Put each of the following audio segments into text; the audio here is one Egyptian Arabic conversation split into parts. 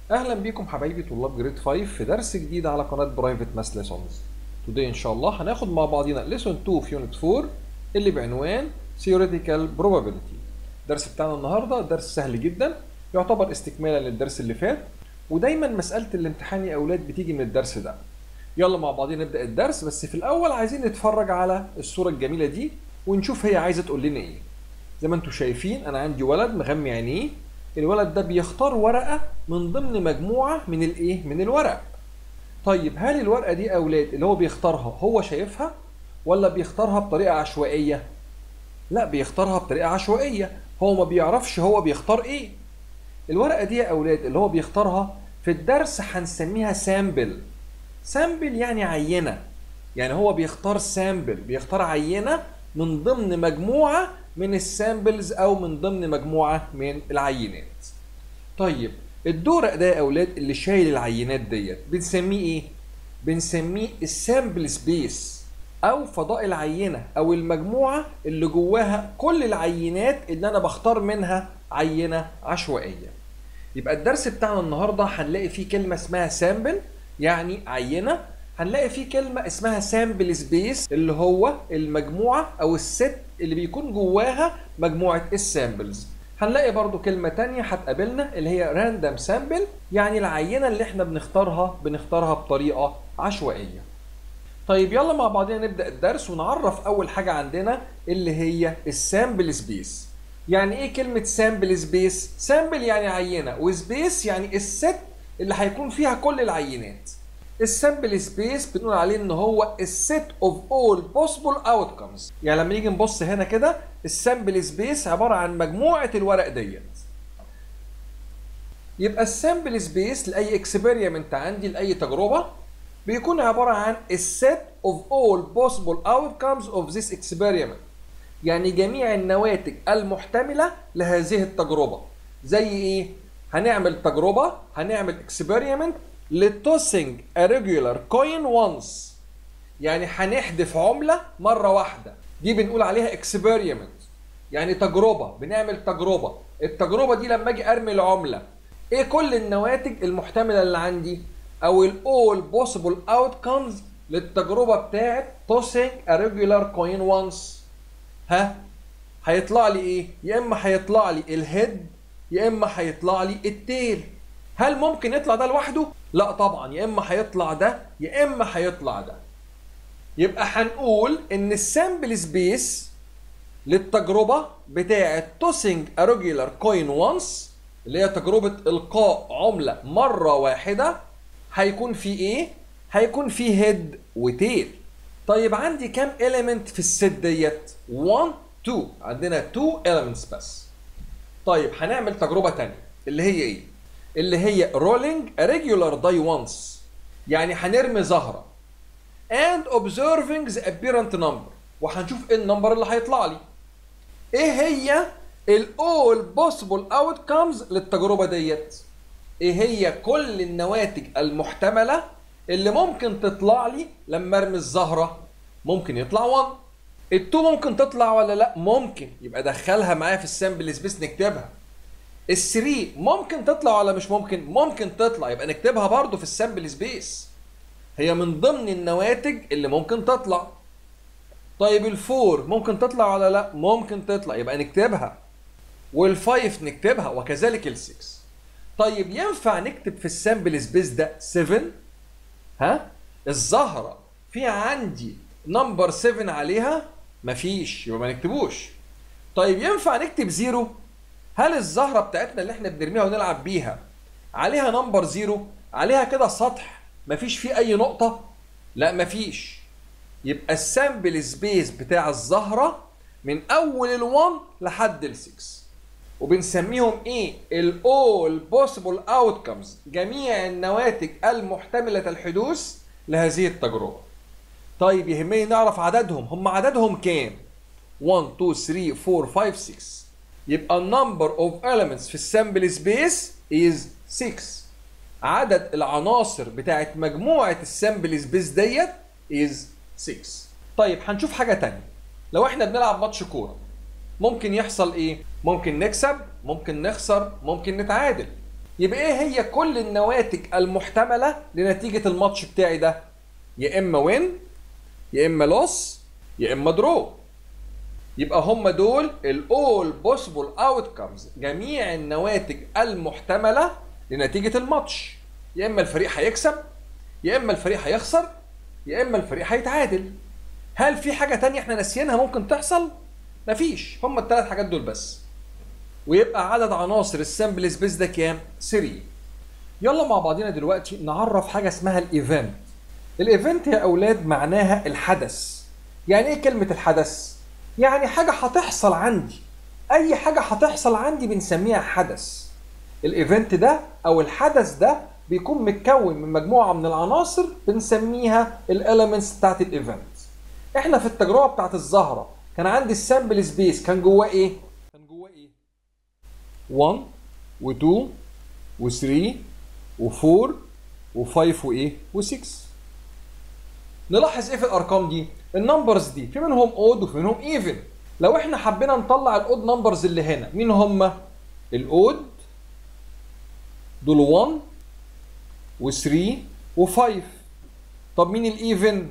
اهلا بيكم حبايبي طلاب جريد 5 في درس جديد على قناه برايفت ماس ليسونز توداي ان شاء الله هناخد مع بعضينا ليسون 2 في يونت 4 اللي بعنوان theoretical probability الدرس بتاعنا النهارده درس سهل جدا يعتبر استكمالا للدرس اللي فات ودايما مساله الامتحان يا اولاد بتيجي من الدرس ده يلا مع بعضينا نبدا الدرس بس في الاول عايزين نتفرج على الصوره الجميله دي ونشوف هي عايزه تقول لنا ايه زي ما انتم شايفين انا عندي ولد مغمي عينيه الولد ده بيختار ورقه من ضمن مجموعه من الايه من الورق طيب هل الورقه دي يا اولاد اللي هو بيختارها هو شايفها ولا بيختارها بطريقه عشوائيه لا بيختارها بطريقه عشوائيه هو ما بيعرفش هو بيختار ايه الورقه دي يا اولاد اللي هو بيختارها في الدرس هنسميها سامبل سامبل يعني عينه يعني هو بيختار سامبل بيختار عينه من ضمن مجموعه من السامبلز او من ضمن مجموعه من العينات طيب الدورق ده يا اولاد اللي شايل العينات ديت بنسميه ايه بنسميه السامبل سبيس او فضاء العينه او المجموعه اللي جواها كل العينات اللي انا بختار منها عينه عشوائيه يبقى الدرس بتاعنا النهارده هنلاقي فيه كلمه اسمها سامبل يعني عينه هنلاقي فيه كلمة اسمها سامبل سبيس اللي هو المجموعة أو الست اللي بيكون جواها مجموعة السامبلز هنلاقي برضو كلمة تانية هتقابلنا اللي هي راندم سامبل يعني العينة اللي احنا بنختارها بنختارها بطريقة عشوائية طيب يلا مع بعضنا نبدأ الدرس ونعرف أول حاجة عندنا اللي هي السامبل سبيس يعني ايه كلمة سامبل سبيس؟ سامبل يعني عينة وسبيس يعني الست اللي هيكون فيها كل العينات السامبل سبيس بنقول عليه ان هو السيت اوف اول بوسيبل اوتكمز يعني لما نيجي نبص هنا كده السامبل سبيس عباره عن مجموعه الورق ديت يبقى السامبل سبيس لاي اكسبيريمنت عندي لاي تجربه بيكون عباره عن السيت اوف اول بوسيبل اوتكمز اوف ذيس اكسبيريمنت يعني جميع النواتج المحتمله لهذه التجربه زي ايه هنعمل تجربه هنعمل اكسبيريمنت لتوسنج a regular coin once يعني هنحذف عملة مرة واحدة دي بنقول عليها experiment يعني تجربة بنعمل تجربة التجربة دي لما اجي ارمي العملة ايه كل النواتج المحتملة اللي عندي او ال all possible outcomes للتجربة بتاعت tossing a regular coin once ها هيطلع لي ايه يا اما هيطلع لي الهيد يا اما هيطلع لي التيل هل ممكن يطلع ده لوحده؟ لا طبعا يا اما هيطلع ده يا اما هيطلع ده. يبقى هنقول ان السامبل سبيس للتجربه بتاعه توسنج ا ريجولار كوين وانس اللي هي تجربه القاء عمله مره واحده هيكون في ايه؟ هيكون في هيد وتيل. طيب عندي كام element في الست ديت؟ 1 2 عندنا 2 elements بس. طيب هنعمل تجربه ثانيه اللي هي ايه؟ اللي هي rolling a regular die once يعني هنرمي زهرة and observing the apparent number وهنشوف ايه النمبر اللي هيطلع لي ايه هي ال all possible outcomes للتجربة ديت ايه هي كل النواتج المحتملة اللي ممكن تطلع لي لما ارمي الزهرة ممكن يطلع 1 التو ممكن تطلع ولا لا ممكن يبقى دخلها معايا في السامبل سبيس نكتبها الثري ممكن تطلع ولا مش ممكن؟ ممكن تطلع يبقى نكتبها برضو في السامبل سبيس. هي من ضمن النواتج اللي ممكن تطلع. طيب الفور ممكن تطلع ولا لا؟ ممكن تطلع يبقى نكتبها. والفايف نكتبها وكذلك السكس. طيب ينفع نكتب في السامبل سبيس ده 7 ها؟ الزهرة في عندي نمبر 7 عليها؟ مفيش يبقى ما نكتبوش. طيب ينفع نكتب زيرو؟ هل الزهره بتاعتنا اللي احنا بنرميها ونلعب بيها عليها نمبر زيرو عليها كده سطح مفيش فيه اي نقطه لا مفيش يبقى السامبل سبيس بتاع الزهره من اول ال1 لحد ال6 وبنسميهم ايه الاول بوسيبل اوتكمز جميع النواتج المحتمله الحدوث لهذه التجربه طيب يهمني نعرف عددهم هم عددهم كام 1 2 3 4 5 6 يبقى النمبر اوف elements في السامبل سبيس is 6 عدد العناصر بتاعت مجموعة السامبل سبيس ديت is 6 طيب هنشوف حاجة تانية لو احنا بنلعب ماتش كورة ممكن يحصل ايه؟ ممكن نكسب ممكن نخسر ممكن نتعادل يبقى ايه هي كل النواتج المحتمله لنتيجه الماتش بتاعي ده يا اما وين يا اما لوس يا اما درو يبقى هم دول الاول بوسيبل اوتكمز جميع النواتج المحتمله لنتيجه الماتش يا اما الفريق هيكسب يا اما الفريق هيخسر يا اما الفريق هيتعادل هل في حاجه تانية احنا ناسيينها ممكن تحصل مفيش هم الثلاث حاجات دول بس ويبقى عدد عناصر السامبل سبيس ده كام 3 يلا مع بعضينا دلوقتي نعرف حاجه اسمها الايفنت الايفنت يا اولاد معناها الحدث يعني ايه كلمه الحدث يعني حاجه هتحصل عندي اي حاجه هتحصل عندي بنسميها حدث الايفنت ده او الحدث ده بيكون متكون من مجموعه من العناصر بنسميها الاليمنتس بتاعت الايفنت احنا في التجربه بتاعت الزهره كان عندي السامبل سبيس كان جواه ايه كان جواه ايه 1 و2 و3 و4 و5 وايه و6 نلاحظ ايه في الارقام دي النمبرز دي في منهم اود وفي منهم ايفن لو احنا حبينا نطلع الاود نمبرز اللي هنا مين هم الاود دول 1 و3 و5 طب مين الايفن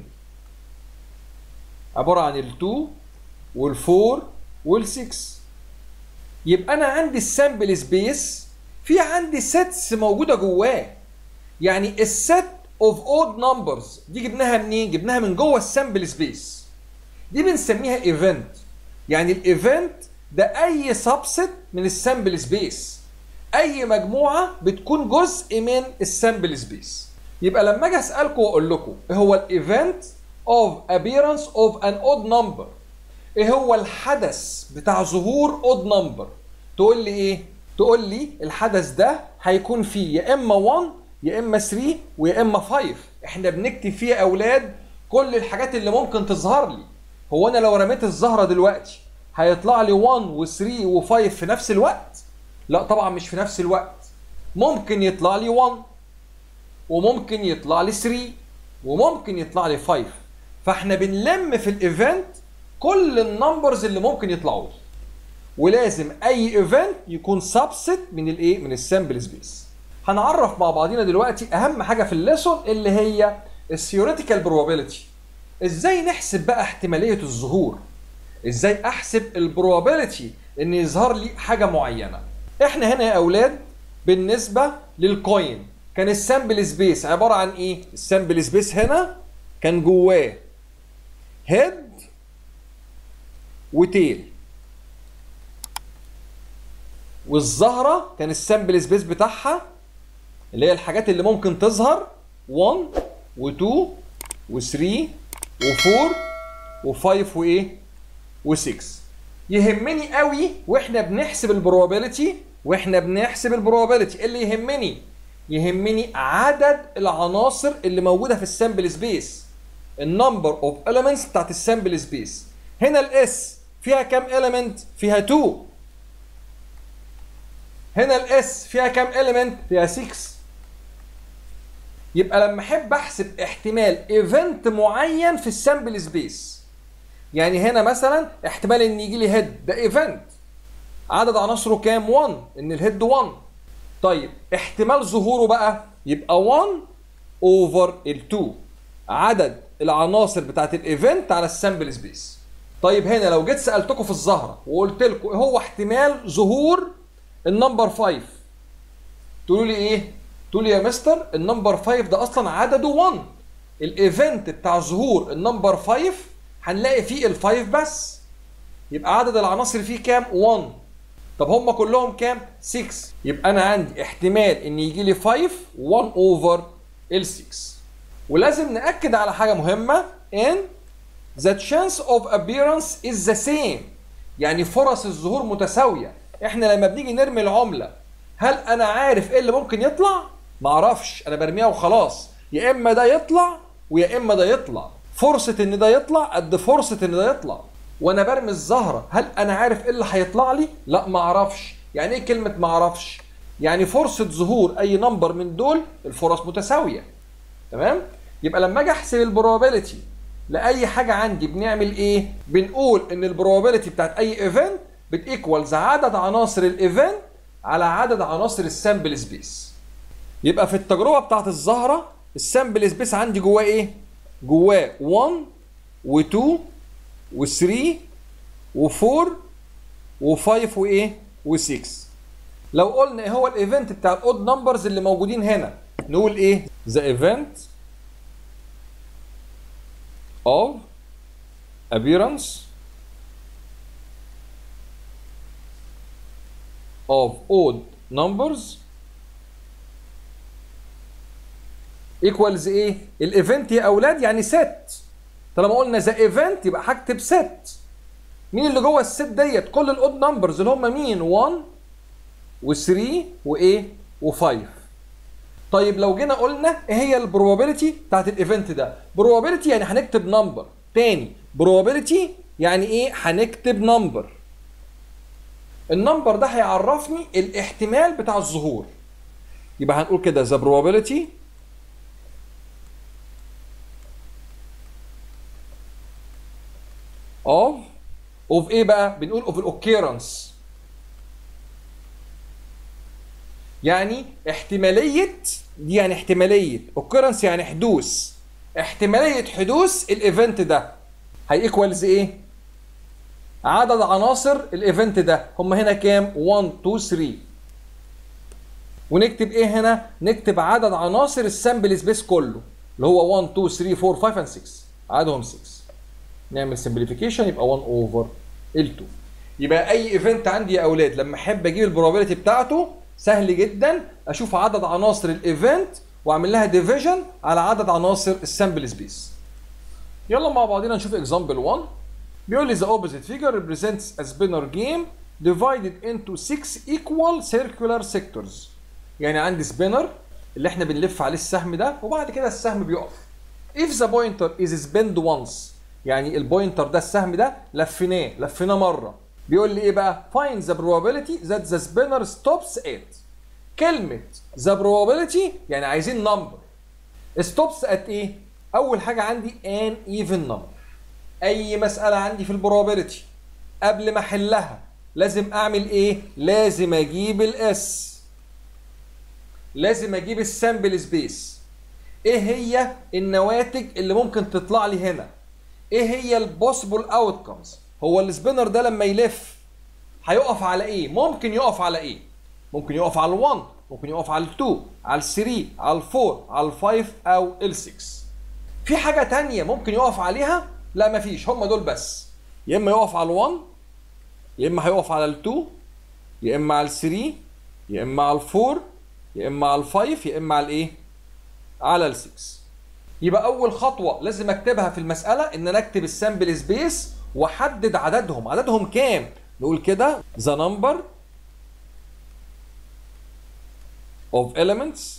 عباره عن ال2 وال4 وال6 يبقى انا عندي السامبل سبيس في عندي سيتس موجوده جواه يعني الست اوف اود نمبرز دي جبناها منين جبناها من جوه السامبل سبيس دي بنسميها ايفنت يعني الايفنت ده اي سبست من السامبل سبيس اي مجموعه بتكون جزء من السامبل سبيس يبقى لما اجي اسالكم واقول لكم ايه هو الايفنت اوف appearance اوف ان اود نمبر ايه هو الحدث بتاع ظهور اود نمبر تقول لي ايه تقول لي الحدث ده هيكون فيه يا اما 1 يا اما 3 ويا اما 5 احنا بنكتب فيه يا اولاد كل الحاجات اللي ممكن تظهر لي هو انا لو رميت الزهره دلوقتي هيطلع لي 1 و3 و5 في نفس الوقت لا طبعا مش في نفس الوقت ممكن يطلع لي 1 وممكن يطلع لي 3 وممكن يطلع لي 5 فاحنا بنلم في الايفنت كل النمبرز اللي ممكن يطلعوا لي ولازم اي ايفنت يكون سبست من الايه من السامبل سبيس هنعرف مع بعضينا دلوقتي اهم حاجه في الليسون اللي هي الثيوريتيكال بروبابيلتي ازاي نحسب بقى احتماليه الظهور ازاي احسب البروبابيلتي ان يظهر لي حاجه معينه احنا هنا يا اولاد بالنسبه للكوين كان السامبل سبيس عباره عن ايه السامبل سبيس هنا كان جواه هيد وتيل والزهره كان السامبل سبيس بتاعها اللي هي الحاجات اللي ممكن تظهر 1 و2 و3 و4 و5 وايه و6 يهمني قوي واحنا بنحسب البروبابيلتي واحنا بنحسب البروبابيلتي اللي يهمني يهمني عدد العناصر اللي موجوده في السامبل سبيس النمبر اوف elements بتاعت السامبل سبيس هنا الاس فيها كام element فيها 2 هنا الاس فيها كام element فيها 6 يبقى لما احب احسب احتمال ايفنت معين في السامبل سبيس يعني هنا مثلا احتمال ان يجي لي هيد ده ايفنت عدد عناصره كام 1 ان الهيد 1 طيب احتمال ظهوره بقى يبقى 1 اوفر ال2 عدد العناصر بتاعت الايفنت على السامبل سبيس طيب هنا لو جيت سالتكم في الزهره وقلت لكم ايه هو احتمال ظهور النمبر 5 تقولوا لي ايه تقول لي يا مستر النمبر 5 ده اصلا عدده 1 الايفنت بتاع ظهور النمبر 5 هنلاقي فيه ال5 بس يبقى عدد العناصر فيه كام 1 طب هم كلهم كام 6 يبقى انا عندي احتمال ان يجي لي 5 1 اوفر ال 6 ولازم ناكد على حاجه مهمه ان the chance of appearance is the same يعني فرص الظهور متساويه احنا لما بنيجي نرمي العمله هل انا عارف ايه اللي ممكن يطلع ما اعرفش انا برميها وخلاص يا اما ده يطلع ويا اما ده يطلع فرصه ان ده يطلع قد فرصه ان ده يطلع وانا برمي الزهره هل انا عارف ايه اللي هيطلع لي لا ما اعرفش يعني ايه كلمه ما اعرفش يعني فرصه ظهور اي نمبر من دول الفرص متساويه تمام يبقى لما اجي احسب البروبابيلتي لاي حاجه عندي بنعمل ايه بنقول ان البروبابيلتي بتاعت اي ايفنت بتيكوالز عدد عناصر الايفنت على عدد عناصر السامبل سبيس يبقى في التجربه بتاعت الزهره السامبل سبيس عندي جواه ايه جواه 1 و2 و3 و4 و5 وايه و6 لو قلنا ايه هو الايفنت بتاع الاود نمبرز اللي موجودين هنا نقول ايه the event of appearance of odd numbers equals ايه الايفنت يا اولاد يعني ست طالما قلنا ذا ايفنت يبقى هكتب ست مين اللي جوه الست ديت كل الاود نمبرز اللي هم مين 1 و3 وايه و5 طيب لو جينا قلنا ايه هي البروبابيلتي بتاعت الايفنت ده بروبابيلتي يعني هنكتب نمبر تاني بروبابيلتي يعني ايه هنكتب نمبر النمبر ده هيعرفني الاحتمال بتاع الظهور يبقى هنقول كده the probability of of ايه بقى بنقول of الاوكيرنس يعني احتمالية دي يعني احتمالية occurrence يعني حدوث احتمالية حدوث الايفنت ده هيكوالز ايه عدد عناصر الايفنت ده هم هنا كام 1 2 3 ونكتب ايه هنا نكتب عدد عناصر السامبل سبيس كله اللي هو 1 2 3 4 5 6 عددهم 6 نعمل سمبليفيكيشن يبقى 1 اوفر ال2 يبقى اي ايفنت عندي يا اولاد لما احب اجيب البروبابيلتي بتاعته سهل جدا اشوف عدد عناصر الايفنت واعمل لها ديفيجن على عدد عناصر السامبل سبيس يلا مع بعضنا نشوف اكزامبل 1 بيقول لي the opposite figure represents a spinner game divided into 6 equal circular sectors يعني عندي سبينر اللي احنا بنلف عليه السهم ده وبعد كده السهم بيقف if the pointer is spent once يعني البوينتر ده السهم ده لفيناه لفيناه مره بيقول لي ايه بقى find the probability that the spinner stops at كلمة the probability يعني عايزين number stops at ايه اول حاجة عندي an even number اي مسألة عندي في البروبابيلتي قبل ما احلها لازم اعمل ايه لازم اجيب الاس لازم اجيب السامبل سبيس ايه هي النواتج اللي ممكن تطلع لي هنا ايه هي البوسيبل اوتكمز هو السبينر ده لما يلف هيقف على ايه ممكن يقف على ايه ممكن يقف على ال1 ممكن يقف على ال2 على ال3 على ال4 على ال5 او ال6 في حاجه تانية ممكن يقف عليها لا مفيش هم دول بس يا اما يقف على ال1 يا اما هيقف على ال2 يا اما على ال3 يا اما على ال4 يا اما على ال5 يا اما على الايه على ال6 يبقى اول خطوه لازم اكتبها في المساله ان انا اكتب السامبل سبيس واحدد عددهم عددهم كام نقول كده the number of elements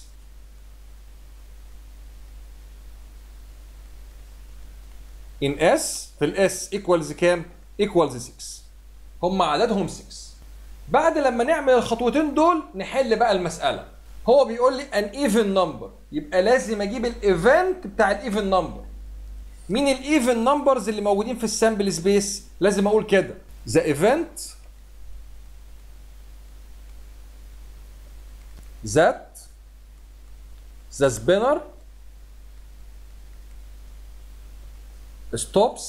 in S في الاس equals كام equals 6 هم عددهم 6 بعد لما نعمل الخطوتين دول نحل بقى المساله هو بيقول لي ان ايفن نمبر يبقى لازم اجيب الايفنت بتاع الايفن نمبر مين الايفن نمبرز اللي موجودين في السامبل سبيس لازم اقول كده ذا ايفنت that the spinner stops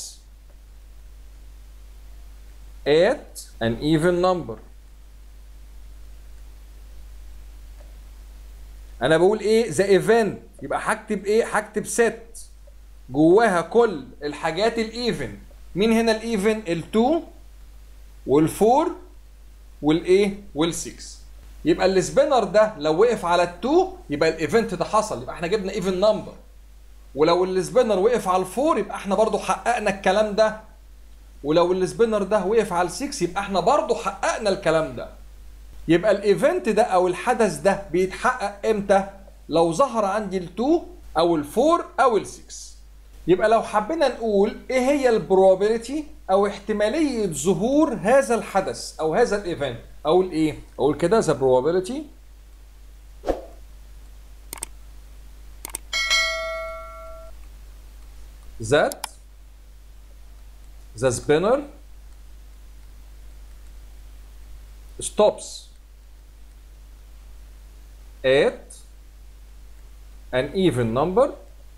at an even number انا بقول ايه ذا ايفنت يبقى هكتب ايه هكتب ست جواها كل الحاجات الايفن مين هنا الايفن ال2 وال4 والايه وال6 يبقى السبينر ده لو وقف على ال2 يبقى الايفنت ده حصل يبقى احنا جبنا ايفن نمبر ولو السبينر وقف على ال4 يبقى احنا برضو حققنا الكلام ده ولو السبينر ده وقف على ال6 يبقى احنا برضو حققنا الكلام ده يبقى الايفنت ده او الحدث ده بيتحقق امتى لو ظهر عندي ال2 او ال4 او ال6 يبقى لو حبينا نقول ايه هي البروبابيلتي او احتماليه ظهور هذا الحدث او هذا الايفنت اقول ايه اقول كده the probability that the spinner stops at an even number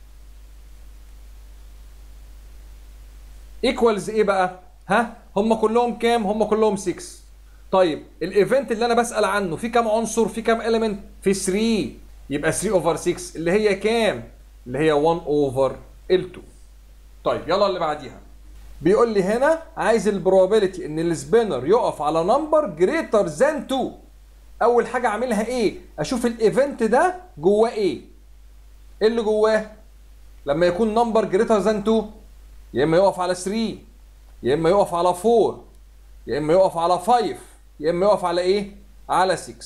equals ايه بقى ها هم كلهم كام هم كلهم 6 طيب الايفنت اللي انا بسال عنه في كام عنصر في كام element في 3 يبقى 3 اوفر 6 اللي هي كام اللي هي 1 اوفر ال2 طيب يلا اللي بعديها بيقول لي هنا عايز البروبابيلتي ان السبينر يقف على نمبر جريتر ذان 2 اول حاجه اعملها ايه اشوف الايفنت ده جواه ايه ايه اللي جواه لما يكون نمبر جريتر ذان 2 يا اما يقف على 3 يا اما يقف على 4 يا اما يقف على 5 يا اما يقف على ايه على 6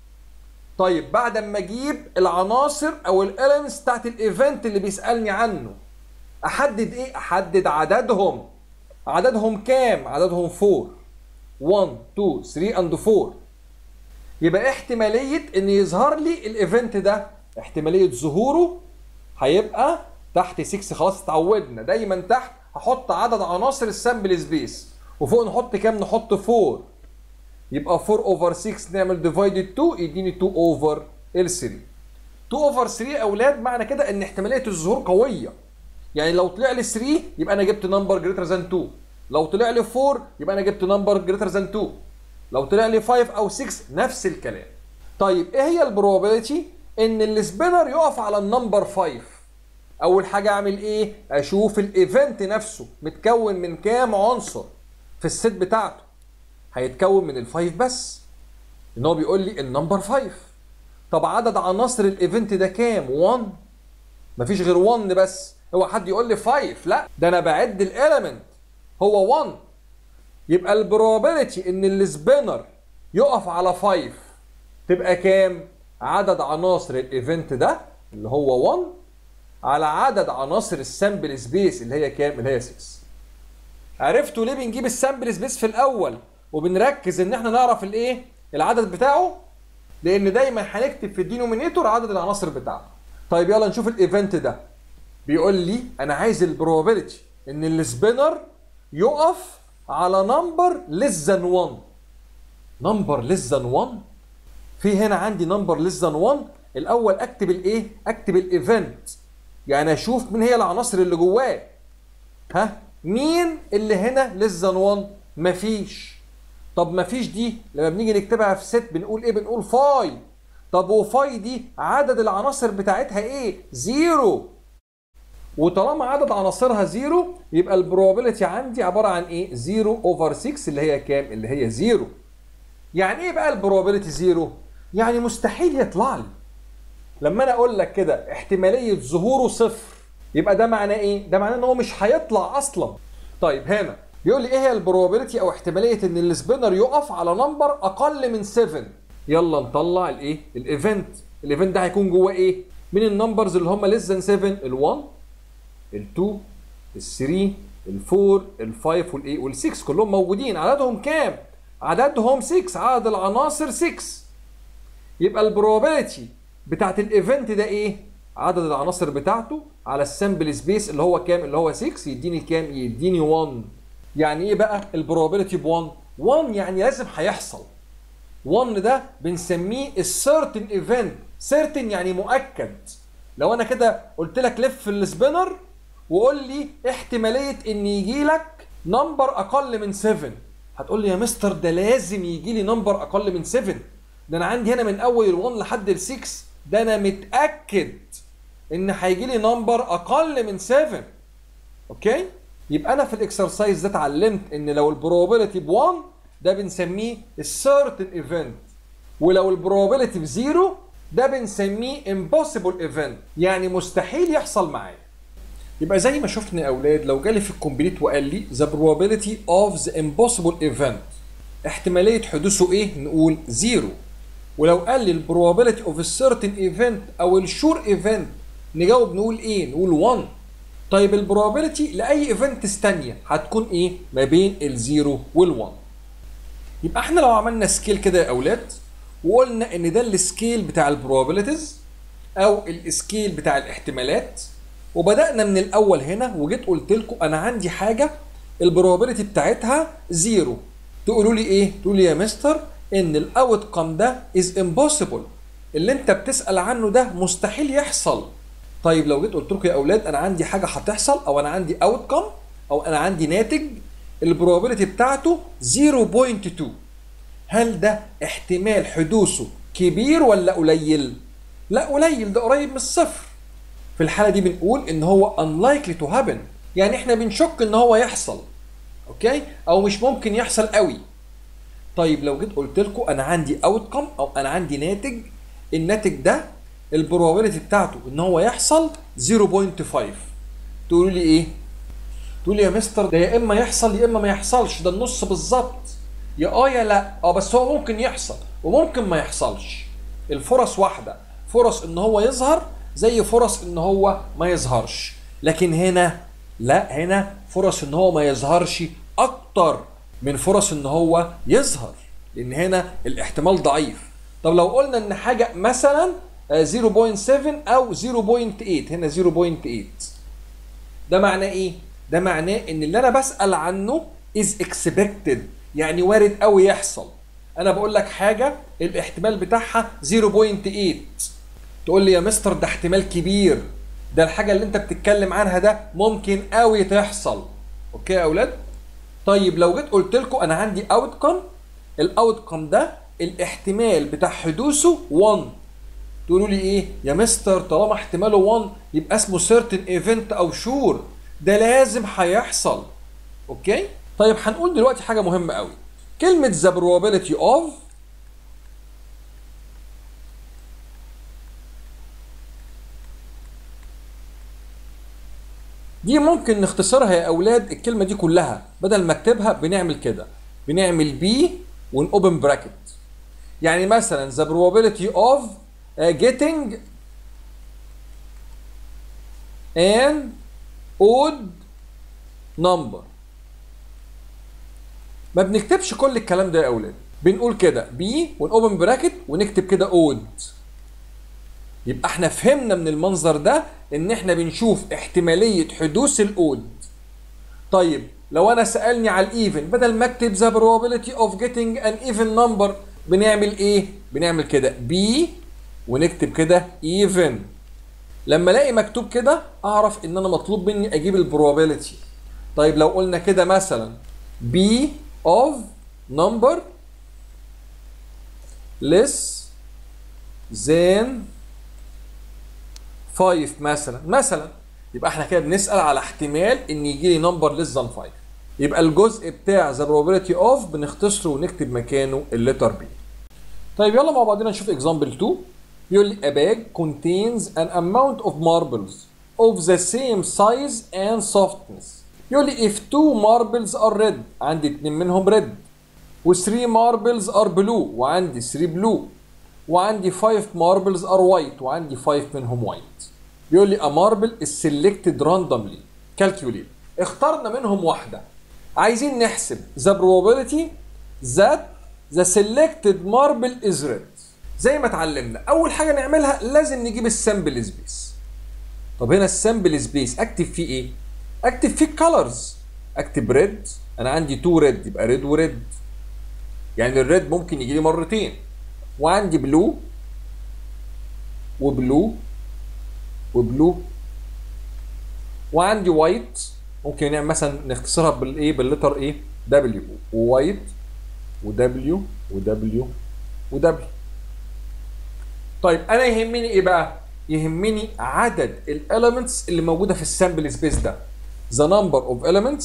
طيب بعد ما اجيب العناصر او الاليمنتس بتاعت الايفنت اللي بيسالني عنه احدد ايه احدد عددهم عددهم كام عددهم 4 1 2 3 اند 4 يبقى احتماليه ان يظهر لي الايفنت ده احتماليه ظهوره هيبقى تحت 6 خلاص اتعودنا دايما تحت هحط عدد عناصر السامبل سبيس وفوق نحط كام نحط 4 يبقى 4 اوفر 6 نعمل ديفايدد 2 يديني 2 اوفر ال 3 2 اوفر 3 اولاد معنى كده ان احتماليه الظهور قويه يعني لو طلع لي 3 يبقى انا جبت نمبر جريتر ذان 2 لو طلع لي 4 يبقى انا جبت نمبر جريتر ذان 2 لو طلع لي 5 او 6 نفس الكلام طيب ايه هي البروبابيلتي ان السبينر يقف على النمبر 5 اول حاجه اعمل ايه اشوف الايفنت نفسه متكون من كام عنصر في الست بتاعته هيتكون من الفايف بس ان هو بيقول لي النمبر 5 طب عدد عناصر الايفنت ده كام 1 مفيش غير 1 بس هو حد يقول لي 5 لا ده انا بعد الاليمنت هو 1 يبقى البروبابيلتي ان السبينر يقف على 5 تبقى كام عدد عناصر الايفنت ده اللي هو 1 على عدد عناصر السامبل سبيس اللي هي كام اللي هي 6 عرفتوا ليه بنجيب السامبل سبيس في الاول وبنركز ان احنا نعرف الايه العدد بتاعه لان دايما هنكتب في الدينومينيتور عدد العناصر بتاعته طيب يلا نشوف الايفنت ده بيقول لي انا عايز البروبابيلتي ان السبينر يقف على نمبر ليس ذان 1 نمبر ليس ذان 1 في هنا عندي نمبر ليس ذان 1 الاول اكتب الايه اكتب الايفنت يعني اشوف مين هي العناصر اللي جواه ها مين اللي هنا ليس ذان 1 مفيش طب مفيش دي لما بنيجي نكتبها في ست بنقول ايه بنقول فاي طب وفاي دي عدد العناصر بتاعتها ايه زيرو وطالما عدد عناصرها زيرو يبقى البروبابيلتي عندي عباره عن ايه 0 اوفر 6 اللي هي كام اللي هي زيرو يعني ايه بقى البروبابيلتي زيرو يعني مستحيل يطلع لي لما انا اقول لك كده احتماليه ظهوره صفر يبقى ده معناه ايه ده معناه ان هو مش هيطلع اصلا طيب هنا بيقول لي ايه هي البروبابيلتي او احتماليه ان السبينر يقف على نمبر اقل من 7 يلا نطلع الايه الايفنت الايفنت ده هيكون جواه ايه من النمبرز اللي هم ليس ذان 7 ال1 ال2 ال3 ال4 ال5 والايه وال6 كلهم موجودين عددهم كام عددهم 6 عدد العناصر 6 يبقى البروبابيلتي بتاعت الايفنت ده ايه عدد العناصر بتاعته على السامبل سبيس اللي هو كام اللي هو 6 يديني كام يديني 1 يعني ايه بقى البروبابيلتي ب 1 1 يعني لازم هيحصل 1 ده بنسميه السيرتن ايفنت سيرتن يعني مؤكد لو انا كده قلت لك لف السبينر وقول لي احتماليه ان يجي لك نمبر اقل من 7 هتقول لي يا مستر ده لازم يجي لي نمبر اقل من 7 ده انا عندي هنا من اول ال1 لحد ال6 ده انا متاكد ان هيجي لي نمبر اقل من 7 اوكي يبقى انا في الاكسرسايز ده اتعلمت ان لو البروبابيلتي ب 1 ده بنسميه السيرتن ايفنت ولو البروبابيلتي بزيرو ده بنسميه impossible ايفنت يعني مستحيل يحصل معايا يبقى زي ما شفنا يا اولاد لو جالي في الكومبليت وقال لي the probability of the impossible event احتماليه حدوثه ايه نقول زيرو ولو قال لي البروبابيلتي اوف certain event او الشور ايفنت نجاوب نقول ايه نقول 1 طيب البروبابيلتي لاي ايفنتس ثانيه هتكون ايه ما بين الزيرو وال1 يبقى احنا لو عملنا سكيل كده يا اولاد وقلنا ان ده السكيل بتاع البروبابيلتيز او السكيل بتاع الاحتمالات وبدانا من الاول هنا وجيت قلت لكم انا عندي حاجه البروبابيلتي بتاعتها زيرو تقولوا لي ايه تقولوا لي يا مستر ان الاوت كام ده از امبوسيبل اللي انت بتسال عنه ده مستحيل يحصل طيب لو جيت قلت لكم يا اولاد انا عندي حاجه هتحصل او انا عندي اوتكم او انا عندي ناتج البروبابيلتي بتاعته 0.2 هل ده احتمال حدوثه كبير ولا قليل لا قليل ده قريب من الصفر في الحاله دي بنقول ان هو unlikely to happen يعني احنا بنشك ان هو يحصل اوكي او مش ممكن يحصل قوي طيب لو جيت قلت لكم انا عندي اوتكم او انا عندي ناتج الناتج ده البروبابيلتي بتاعته ان هو يحصل 0.5 تقولوا لي ايه تقول لي يا مستر ده يا اما يحصل يا اما ما يحصلش ده النص بالظبط يا اه يا لا اه بس هو ممكن يحصل وممكن ما يحصلش الفرص واحده فرص ان هو يظهر زي فرص ان هو ما يظهرش لكن هنا لا هنا فرص ان هو ما يظهرش اكتر من فرص ان هو يظهر لان هنا الاحتمال ضعيف طب لو قلنا ان حاجه مثلا 0.7 او 0.8 هنا 0.8 ده معناه ايه ده معناه ان اللي انا بسال عنه is expected يعني وارد قوي يحصل انا بقول لك حاجه الاحتمال بتاعها 0.8 تقول لي يا مستر ده احتمال كبير ده الحاجه اللي انت بتتكلم عنها ده ممكن قوي تحصل اوكي يا اولاد طيب لو جيت قلت لكم انا عندي اوتكم الاوتكم ده الاحتمال بتاع حدوثه 1 تقولوا لي ايه يا مستر طالما احتماله 1 يبقى اسمه certain event او sure ده لازم هيحصل اوكي طيب هنقول دلوقتي حاجه مهمه قوي كلمه the probability of دي ممكن نختصرها يا اولاد الكلمه دي كلها بدل ما اكتبها بنعمل كده بنعمل بي ونوبن براكت يعني مثلا the probability of uh, getting an odd number ما بنكتبش كل الكلام ده يا اولاد بنقول كده بي ونوبن براكت ونكتب كده اود يبقى احنا فهمنا من المنظر ده ان احنا بنشوف احتماليه حدوث الاود طيب لو انا سالني على الايفن بدل ما اكتب the probability of getting an even number بنعمل ايه بنعمل كده بي ونكتب كده even لما الاقي مكتوب كده اعرف ان انا مطلوب مني اجيب البروبابيلتي طيب لو قلنا كده مثلا b of number less than 5 مثلا مثلا يبقى احنا كده بنسال على احتمال ان يجي لي نمبر less than 5 يبقى الجزء بتاع the probability of بنختصره ونكتب مكانه الليتر B طيب يلا مع بعضنا نشوف example 2 بيقول لي a bag contains an amount of marbles of the same size and softness يقول لي if two marbles are red عندي اتنين منهم red و 3 marbles are blue وعندي 3 blue وعندي 5 marbles are white وعندي 5 منهم white بيقول لي a marble is selected randomly calculate اخترنا منهم واحدة عايزين نحسب the probability that the selected marble is red زي ما اتعلمنا اول حاجة نعملها لازم نجيب السامبل سبيس طب هنا السامبل سبيس اكتب فيه ايه اكتب فيه الكالرز اكتب ريد انا عندي تو ريد يبقى ريد وريد يعني الريد ممكن يجي لي مرتين وعندي بلو وبلو وبلو وعندي وايت ممكن نعمل مثلا نختصرها بالايه باللتر ايه دبليو ووايت ودبليو ودبليو ودبليو طيب انا يهمني ايه بقى يهمني عدد الاليمنتس اللي موجوده في السامبل سبيس ده the number of elements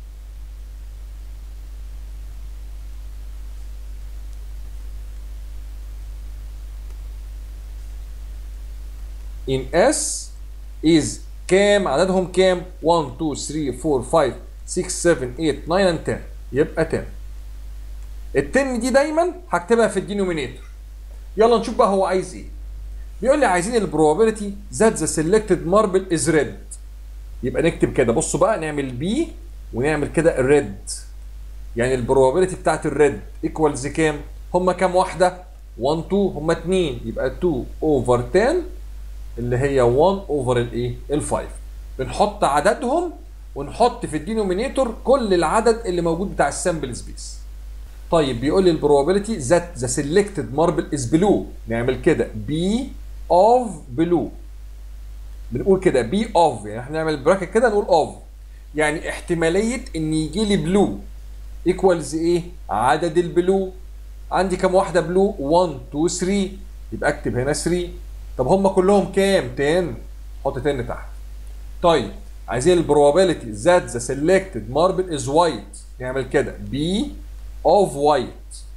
in S is كام عددهم كام 1 2 3 4 5 6 7 8 9 and 10 يبقى 10 ال 10 دي دايما هكتبها في الدينومينيتور يلا نشوف بقى هو عايز ايه بيقول لي عايزين البروبابيلتي that the selected marble is red يبقى نكتب كده بصوا بقى نعمل بي ونعمل كده الريد يعني البروبابيلتي بتاعت الريد ايكوالز كام هما كام واحده 1 2 هما 2 يبقى 2 اوفر 10 اللي هي 1 اوفر الايه ال 5 بنحط عددهم ونحط في الدينومينيتور كل العدد اللي موجود بتاع السامبل سبيس طيب بيقول لي البروبابيلتي ذات ذا سيلكتد ماربل از بلو نعمل كده بي اوف بلو بنقول كده بي اوف يعني احنا نعمل براكت كده نقول اوف يعني احتماليه ان يجي لي بلو ايكوالز ايه عدد البلو عندي كام واحده بلو 1 2 3 يبقى اكتب هنا 3 طب هم كلهم كام 10 حط 10 تحت طيب عايزين البروبابيلتي ذات ذا سيلكتد ماربل از وايت نعمل كده بي اوف وايت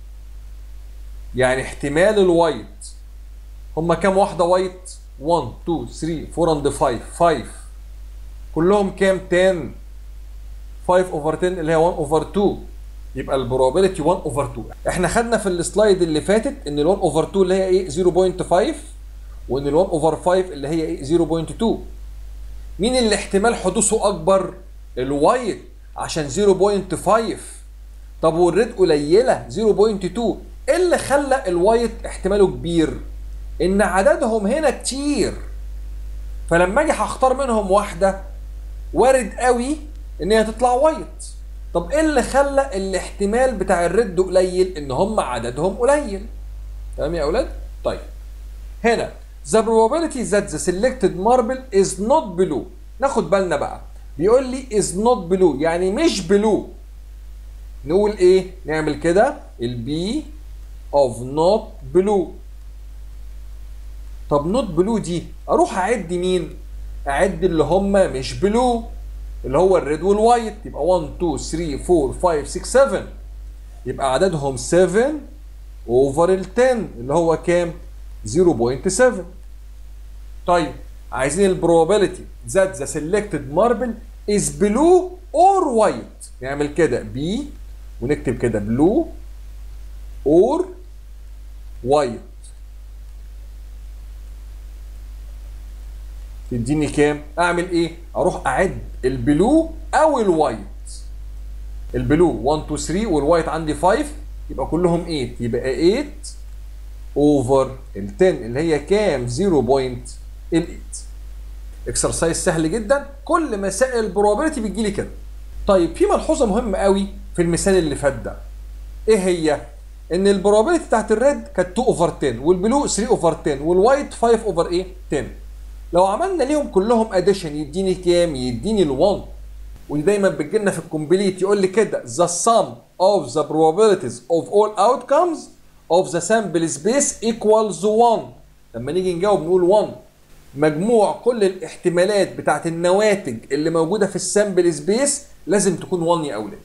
يعني احتمال الوايت هم كام واحده وايت 1 2 3 4 and 5 5 كلهم كام 10 5 اوفر 10 اللي هي 1 اوفر 2 يبقى البروبابيلتي 1 اوفر 2 احنا خدنا في السلايد اللي فاتت ان ال 1 اوفر 2 اللي هي ايه 0.5 وان ال 1 اوفر 5 اللي هي ايه 0.2 مين اللي احتمال حدوثه اكبر الوايت عشان 0.5 طب والريد قليله 0.2 ايه اللي خلى الوايت احتماله كبير ان عددهم هنا كتير فلما اجي هختار منهم واحده وارد قوي ان هي تطلع وايت طب ايه اللي خلى الاحتمال بتاع الريد قليل ان هم عددهم قليل تمام يا اولاد طيب هنا the probability that the selected marble is not below ناخد بالنا بقى بيقول لي is not below يعني مش below نقول ايه نعمل كده البي of not below طب نوت بلو دي اروح اعد مين اعد اللي هم مش بلو اللي هو الريد والوايت يبقى 1 2 3 4 5 6 7 يبقى عددهم 7 اوفر ال 10 اللي هو كام 0.7 طيب عايزين البروبابيلتي ذات ذا سيلكتد ماربل از بلو اور وايت نعمل كده بي ونكتب كده بلو اور وايت تديني كام؟ اعمل ايه؟ اروح اعد البلو او الوايت. البلو 1 2 3 والوايت عندي 5 يبقى كلهم 8 يبقى 8 اوفر ال 10 اللي هي كام؟ 0.8 اكسرسايز سهل جدا كل مسائل البروبابيلتي بتجي لي كده. طيب في ملحوظه مهمه قوي في المثال اللي فات ده. ايه هي؟ ان البروبابيلتي بتاعت الريد كانت 2 اوفر 10 والبلو 3 اوفر 10 والوايت 5 اوفر ايه؟ 10. لو عملنا ليهم كلهم اديشن يديني كام؟ يديني ال1 ودي دايما بتجي لنا في الكومبليت يقول لي كده the sum of the probabilities of all outcomes of the sample space equals 1 لما نيجي نجاوب نقول 1 مجموع كل الاحتمالات بتاعت النواتج اللي موجوده في السامبل سبيس لازم تكون 1 يا اولاد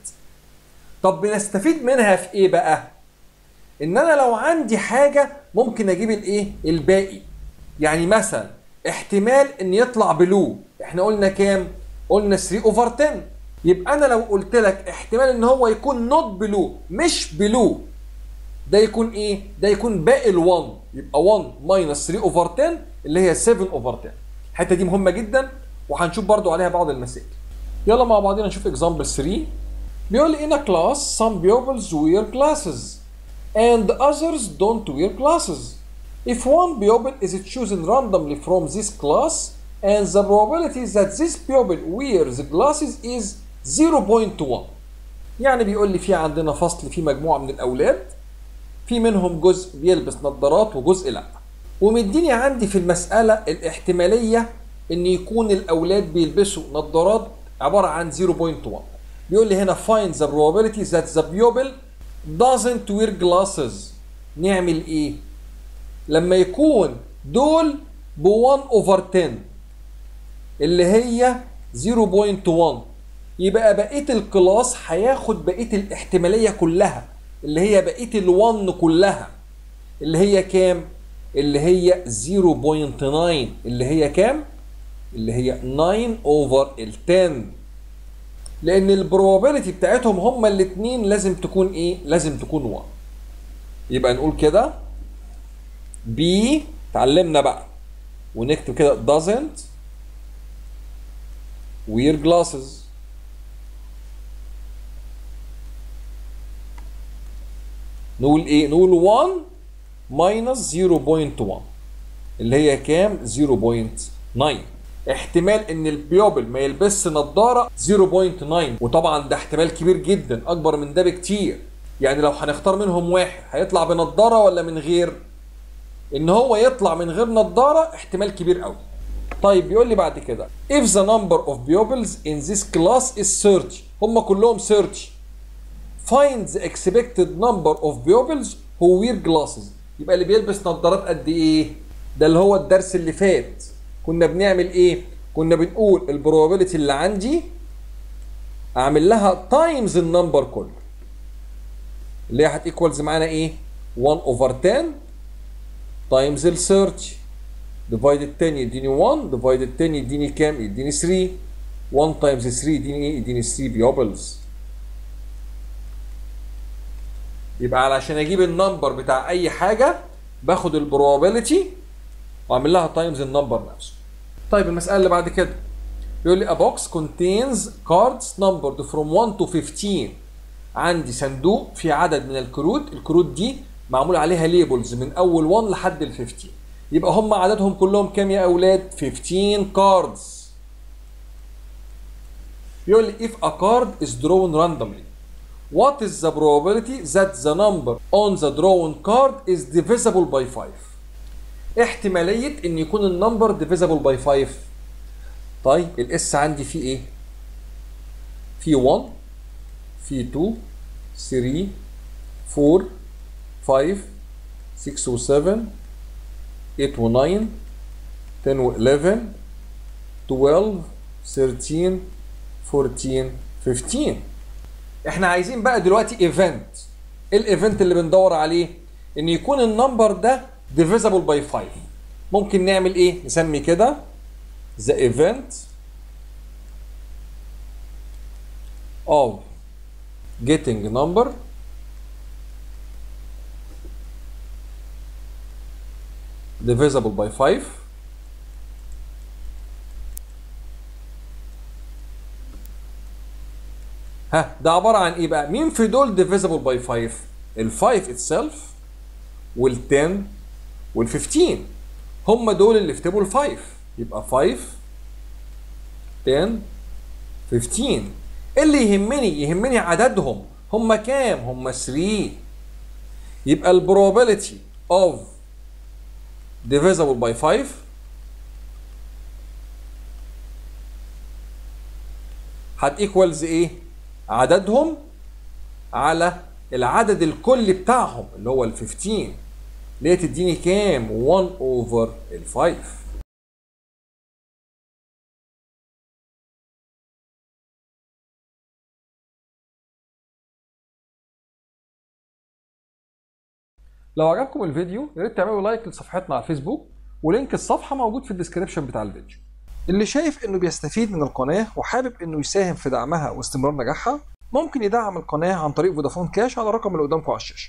طب بنستفيد منها في ايه بقى ان انا لو عندي حاجه ممكن اجيب الايه الباقي يعني مثلا احتمال ان يطلع بلو احنا قلنا كام قلنا 3 اوفر 10 يبقى انا لو قلت لك احتمال ان هو يكون نوت بلو مش بلو ده يكون ايه ده يكون باقي ال1 يبقى 1 ماينس 3 اوفر 10 اللي هي 7 اوفر 10 الحته دي مهمه جدا وهنشوف برضو عليها بعض المسائل يلا مع بعضنا نشوف اكزامبل 3 بيقول لي in a class some pupils wear glasses and others don't wear glasses If one pupil is chosen randomly from this class and the probability that this pupil wears glasses is 0.1 يعني بيقول لي في عندنا فصل في مجموعة من الأولاد في منهم جزء بيلبس نظارات وجزء لا ومديني عندي في المسألة الاحتمالية ان يكون الأولاد بيلبسوا نظارات عبارة عن 0.1 بيقول لي هنا find the probability that the pupil doesn't wear glasses نعمل ايه؟ لما يكون دول ب 1 اوفر 10 اللي هي 0.1 يبقى بقيه الكلاس هياخد بقيه الاحتماليه كلها اللي هي بقيه ال1 كلها اللي هي كام؟ اللي هي 0.9 اللي هي كام؟ اللي هي 9 اوفر ال 10 لان البروبابيلتي بتاعتهم هما الاثنين لازم تكون ايه؟ لازم تكون 1 يبقى نقول كده بي اتعلمنا بقى ونكتب كده doesn't wear glasses نقول ايه نقول 1 minus 0.1 اللي هي كام 0.9 احتمال ان البيوبل ما يلبسش نظاره 0.9 وطبعا ده احتمال كبير جدا اكبر من ده بكتير يعني لو هنختار منهم واحد هيطلع بنضاره ولا من غير ان هو يطلع من غير نضاره احتمال كبير قوي طيب بيقول لي بعد كده if the number of pupils in this class is 30 هم كلهم 30 find the expected number of pupils who wear glasses يبقى اللي بيلبس نظارات قد ايه ده اللي هو الدرس اللي فات كنا بنعمل ايه كنا بنقول البروبابيلتي اللي عندي اعمل لها تايمز النمبر كله اللي هي هتيكوالز معانا ايه 1 اوفر 10 تايمز ال 30 ديفايدد 10 يديني 1 ديفايدد 10 يديني كام يديني 3 1 تايمز 3 يديني ايه يديني 3 بيوبلز يبقى علشان اجيب النمبر بتاع اي حاجه باخد البروبابيلتي واعمل لها تايمز النمبر نفسه طيب المساله اللي بعد كده بيقول لي a box contains cards numbered from 1 to 15 عندي صندوق فيه عدد من الكروت الكروت دي معمول عليها ليبلز من اول 1 لحد ال 15 يبقى هم عددهم كلهم كام يا اولاد 15 cards بيقول لي if a card is drawn randomly what is the probability that the number on the drawn card is divisible by 5 احتمالية ان يكون النمبر divisible by 5 طيب الاس عندي فيه ايه في 1 في 2 3 4 5 6 و 7 8 و 9 10 و 11 12 13 14 15 احنا عايزين بقى دلوقتي ايفنت ايه الايفنت اللي بندور عليه ان يكون النمبر ده divisible by 5 ممكن نعمل ايه نسمي كده the event of getting number divisible by 5 ها ده عبارة عن ايه بقى مين في دول divisible by 5 ال 5 itself وال 10 وال 15 هم دول اللي في تيبل 5 يبقى 5 10 15 إيه اللي يهمني يهمني عددهم هم كام هم 3 يبقى البروبابيلتي of divisible by 5 هت equals ايه عددهم على العدد الكلي بتاعهم اللي هو ال 15 اللي هي تديني كام 1 اوفر ال 5 لو عجبكم الفيديو يا ريت تعملوا لايك لصفحتنا على الفيسبوك ولينك الصفحه موجود في الديسكربشن بتاع الفيديو اللي شايف انه بيستفيد من القناه وحابب انه يساهم في دعمها واستمرار نجاحها ممكن يدعم القناه عن طريق فودافون كاش على الرقم اللي قدامكم على الشاشه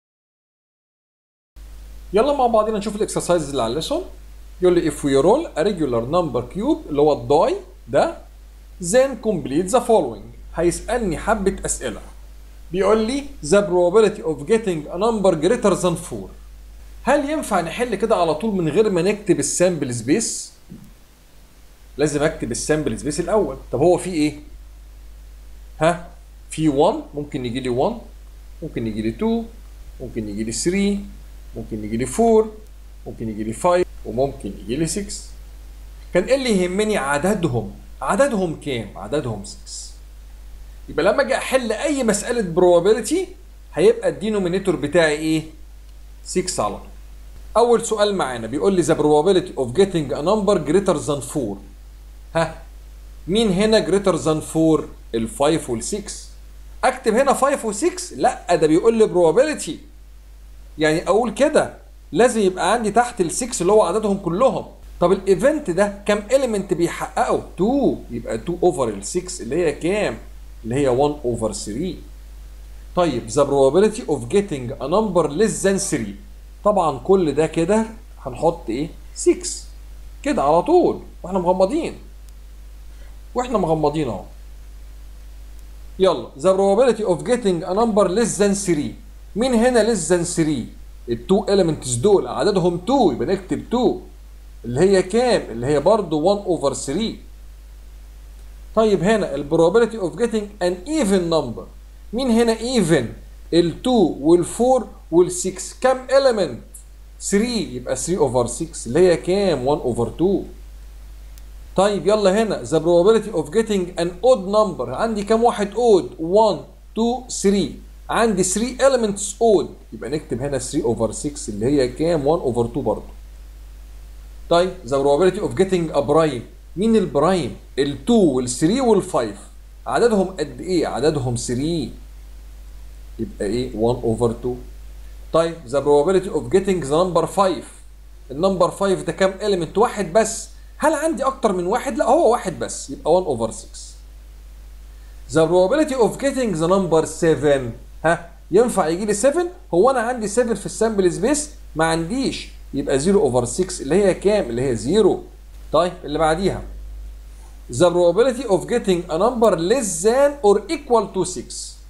يلا مع بعضنا نشوف الاكسرسايزز اللي على الليسون يقول لي if we roll a regular number cube اللي هو الداي ده then complete the following هيسألني حبة أسئلة بيقول لي the probability of getting a number greater than 4 هل ينفع نحل كده على طول من غير ما نكتب السامبل سبيس؟ لازم اكتب السامبل سبيس الأول طب هو في إيه؟ ها؟ في 1 ممكن يجي لي 1 ممكن يجي لي 2 ممكن يجي لي 3 ممكن يجي لي 4 ممكن يجي لي 5 وممكن يجي لي 6 كان ايه اللي يهمني عددهم عددهم كام عددهم 6 يبقى لما اجي احل اي مساله probability هيبقى الدينومينيتور بتاعي ايه 6 على طول اول سؤال معانا بيقول لي the probability of getting a number greater than 4 ها مين هنا greater than 4 ال 5 وال 6 اكتب هنا 5 و 6 لا ده بيقول لي probability يعني اقول كده لازم يبقى عندي تحت ال 6 اللي هو عددهم كلهم طب الايفنت ده كام اليمنت بيحققه 2 يبقى 2 اوفر ال 6 اللي هي كام اللي هي 1 اوفر 3 طيب the probability of getting a number less than 3 طبعا كل ده كده هنحط ايه 6 كده على طول واحنا مغمضين واحنا مغمضين اهو يلا the probability of getting a number less than 3 مين هنا less than 3 التو elements دول عددهم 2 يبقى نكتب 2 اللي هي كام اللي هي برضو 1 over 3 طيب هنا ال probability of getting an even number مين هنا even ال2 وال4 وال6 كام element 3 يبقى 3 اوفر 6 اللي هي كام 1 اوفر 2 طيب يلا هنا the probability of getting an odd number عندي كام واحد odd 1 2 3 عندي 3 elements odd يبقى نكتب هنا 3 اوفر 6 اللي هي كام 1 اوفر 2 برضه طيب the probability of getting a prime مين البرايم ال2 وال3 وال5 عددهم قد ايه عددهم 3 يبقى ايه 1 اوفر 2 طيب the probability of getting the number 5 النمبر 5 ده كام element واحد بس هل عندي اكتر من واحد لا هو واحد بس يبقى 1 اوفر 6 the probability of getting the number 7 ها ينفع يجي لي 7 هو انا عندي 7 في السامبل سبيس ما عنديش يبقى 0 اوفر 6 اللي هي كام اللي هي 0 طيب اللي بعديها the probability of getting a number less than or equal to 6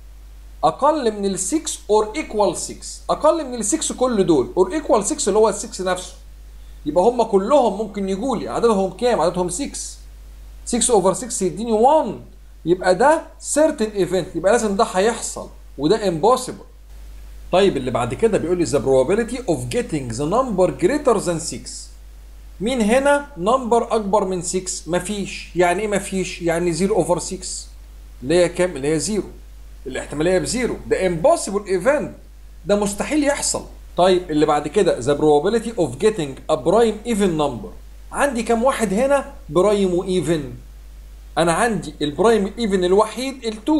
اقل من ال 6 or equal 6 اقل من ال 6 كل دول or equal 6 اللي هو ال 6 نفسه يبقى هم كلهم ممكن يجوا لي عددهم كام عددهم 6 6 اوفر 6 يديني 1 يبقى ده certain event يبقى لازم ده هيحصل وده impossible طيب اللي بعد كده بيقول لي the probability of getting the number greater than 6 مين هنا نمبر اكبر من 6 مفيش يعني ايه مفيش يعني 0 اوفر 6 اللي هي كام اللي هي 0 الاحتماليه بزيرو ده impossible event ده مستحيل يحصل طيب اللي بعد كده the probability of getting a prime even number عندي كام واحد هنا برايم وايفن انا عندي البرايم ايفن الوحيد ال2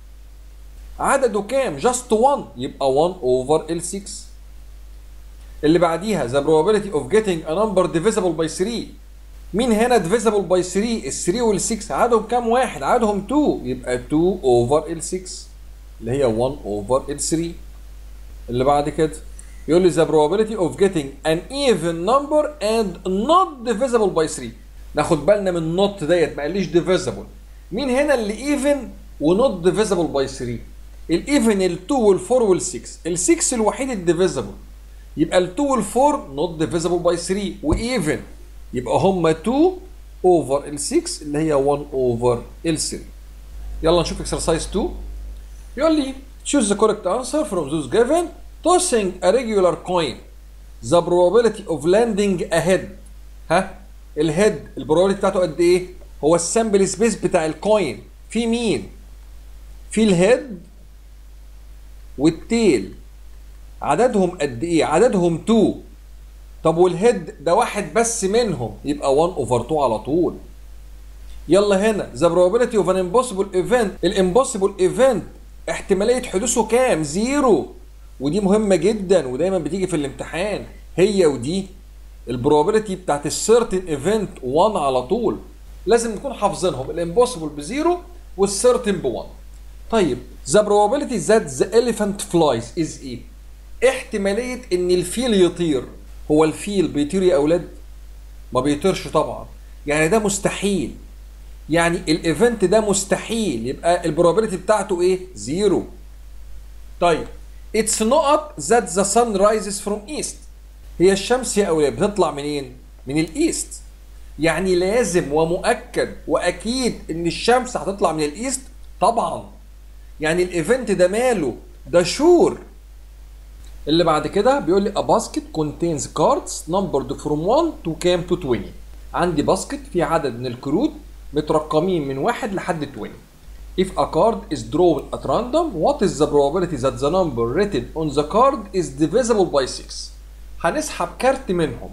عدده كام just 1 يبقى 1 over ال 6 اللي بعديها the probability of getting a number divisible by 3 مين هنا divisible by 3 ال 3 وال 6 عددهم كام واحد عددهم 2 يبقى 2 over ال 6 اللي هي 1 over ال 3 اللي بعد كده يقول لي the probability of getting an even number and not divisible by 3 ناخد بالنا من not ديت ما قاليش divisible مين هنا اللي even ونوت divisible by 3 الايفن ال 2 وال 4 وال 6 ال 6 الوحيد الديفيزبل يبقى ال 2 وال 4 نوت ديفيزبل باي 3 وايفن يبقى هم 2 اوفر ال 6 اللي هي 1 اوفر ال 3 يلا نشوف اكسرسايز 2 يقول لي choose the correct answer from those given tossing a regular coin the probability of landing a head ها الهيد البروبابيلتي بتاعته قد ايه هو السامبل سبيس بتاع الكوين في مين في الهيد والتيل عددهم قد ايه عددهم 2 طب والهيد ده واحد بس منهم يبقى 1 اوفر 2 على طول يلا هنا the probability of an impossible event الامبوسيبل ايفنت احتماليه حدوثه كام زيرو ودي مهمه جدا ودايما بتيجي في الامتحان هي ودي البروبابيلتي بتاعت السيرتن ايفنت 1 على طول لازم نكون حافظينهم الامبوسيبل بزيرو والسيرتن ب 1 طيب the probability that the elephant flies is ايه احتماليه ان الفيل يطير هو الفيل بيطير يا اولاد ما بيطيرش طبعا يعني ده مستحيل يعني الايفنت ده مستحيل يبقى البروبابيلتي بتاعته ايه زيرو طيب it's not that the sun rises from east هي الشمس يا اولاد بتطلع منين من الايست يعني لازم ومؤكد واكيد ان الشمس هتطلع من الايست طبعا يعني الايفنت ده ماله ده شور اللي بعد كده بيقول لي a basket contains cards numbered from 1 to كام to 20 عندي باسكت في عدد من الكروت مترقمين من واحد لحد 20 If a card is drawn at random, what is the probability that the number written on the card is divisible by 6? هنسحب كارت منهم.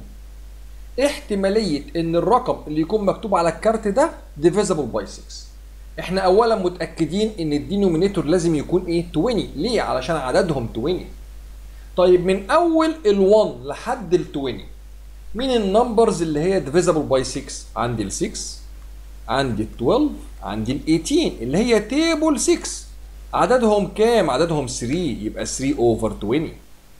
احتمالية إن الرقم اللي يكون مكتوب على الكارت ده divisible by 6. احنا أولا متأكدين إن الدينومينيتور لازم يكون إيه؟ 20. ليه؟ علشان عددهم 20. طيب من أول ال 1 لحد ال 20 مين النمبرز اللي هي divisible by 6؟ عندي ال 6 عندي ال 12 عندي ال 18 اللي هي تيبل 6 عددهم كام؟ عددهم 3 يبقى 3 اوفر 20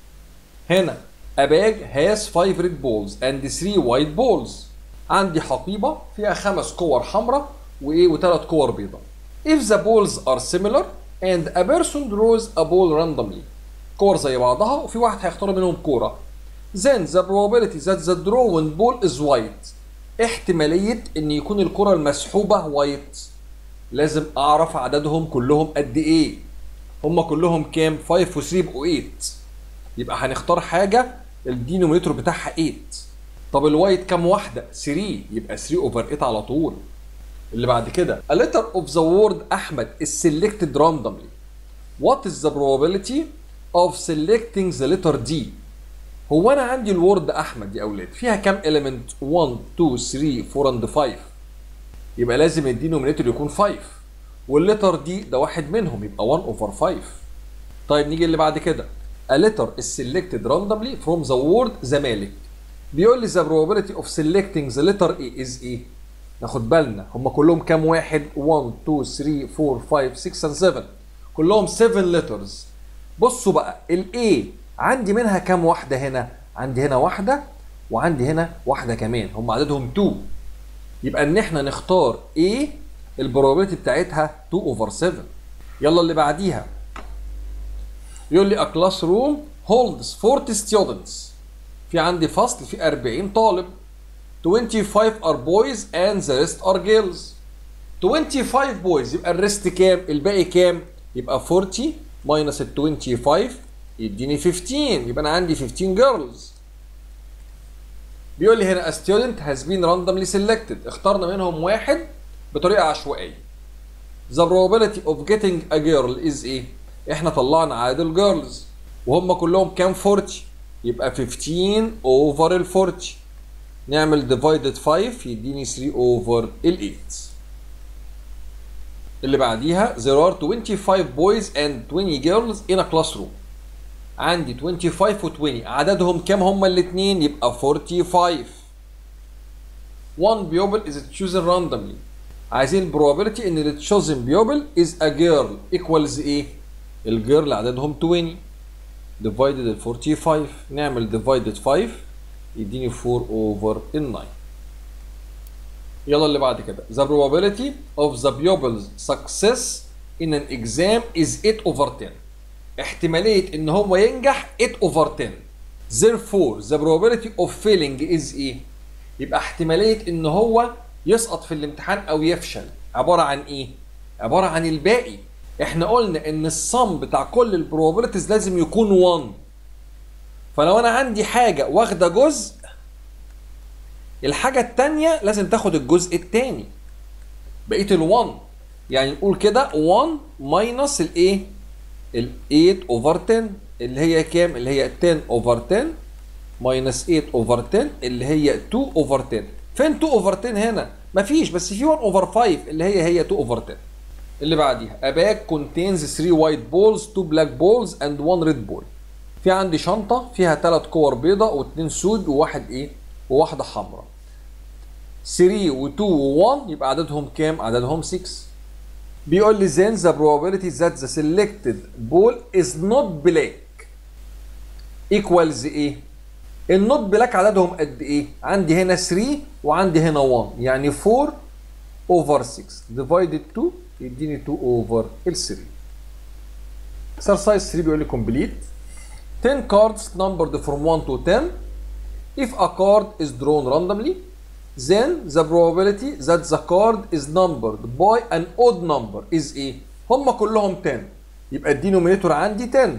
هنا a bag has 5 red balls and 3 white balls عندي حقيبة فيها خمس كور حمراء وايه وثلاث كور بيضاء if the balls are similar and a person draws a ball randomly كور زي بعضها وفي واحد هيختار منهم كورة then the probability that the drawn ball is white احتمالية ان يكون الكرة المسحوبة وايت لازم اعرف عددهم كلهم قد ايه هم كلهم كام 5 و 3 يبقوا 8 يبقى هنختار حاجه الدينومينيتور بتاعها 8 طب الوايت كام واحده 3 يبقى 3 اوفر 8 على طول اللي بعد كده a letter of the word احمد is selected randomly what is the probability of selecting the letter D هو انا عندي الورد احمد يا اولاد فيها كام element 1 2 3 4 and 5 يبقى لازم الدينومينيتور يكون 5 واللتر دي ده واحد منهم يبقى 1 اوفر 5 طيب نيجي اللي بعد كده a letter is selected randomly from the word زمالك بيقول لي the probability of selecting the letter A is ايه ناخد بالنا هم كلهم كام واحد 1 2 3 4 5 6 and 7 كلهم 7 letters بصوا بقى ال A عندي منها كام واحدة هنا عندي هنا واحدة وعندي هنا واحدة كمان هم عددهم 2 يبقى ان احنا نختار A البروبابيلتي بتاعتها 2 اوفر 7 يلا اللي بعديها يقول لي a classroom holds 40 students في عندي فصل فيه 40 طالب 25 are boys and the rest are girls 25 boys يبقى الريست كام الباقي كام يبقى 40 minus ال 25 يديني 15 يبقى انا عندي 15 girls بيقول لي هنا a student has been randomly selected اخترنا منهم واحد بطريقه عشوائيه the probability of getting a girl is ايه احنا طلعنا عدد الجيرلز وهم كلهم كام 40 يبقى 15 over ال 40 نعمل divided 5 يديني 3 over ال 8 اللي بعديها there are 25 boys and 20 girls in a classroom عندي 25 و 20 عددهم كام هما الاثنين يبقى 45 one pupil is chosen randomly عايزين probability ان ال chosen pupil is a girl equals ايه الجيرل عددهم 20 divided ال 45 نعمل divided 5 يديني 4 over ال 9 يلا اللي بعد كده the probability of the pupil's success in an exam is 8 over 10 احتمالية ان هو ينجح 8 over 10 therefore the probability of failing is ايه يبقى احتمالية ان هو يسقط في الامتحان او يفشل عبارة عن ايه عبارة عن الباقي احنا قلنا ان الصم بتاع كل البروبابيلتيز لازم يكون 1 فلو انا عندي حاجة واخدة جزء الحاجة التانية لازم تاخد الجزء التاني بقية ال1 يعني نقول كده 1 ماينس الايه ال 8 اوفر 10 اللي هي كام اللي هي 10 اوفر 10 ماينس 8 اوفر 10 اللي هي 2 اوفر 10 فين 2 اوفر 10 هنا مفيش بس في 1 اوفر 5 اللي هي هي 2 اوفر 10 اللي بعديها a bag contains 3 white balls 2 black balls and 1 red ball في عندي شنطة فيها 3 كور بيضة واثنين سود وواحد ايه وواحدة حمراء 3 و 2 و 1 يبقى عددهم كام عددهم 6 بيقول لي then the probability that the selected ball is not black equals ايه النوت بلاك عددهم قد ايه عندي هنا 3 وعندي هنا 1 يعني 4 over 6 divided 2 يديني 2 over ال 3 exercise 3 بيقول لي complete 10 cards numbered from 1 to 10 if a card is drawn randomly then the probability that the card is numbered by an odd number is ايه هم كلهم 10 يبقى الدينومينيتور عندي 10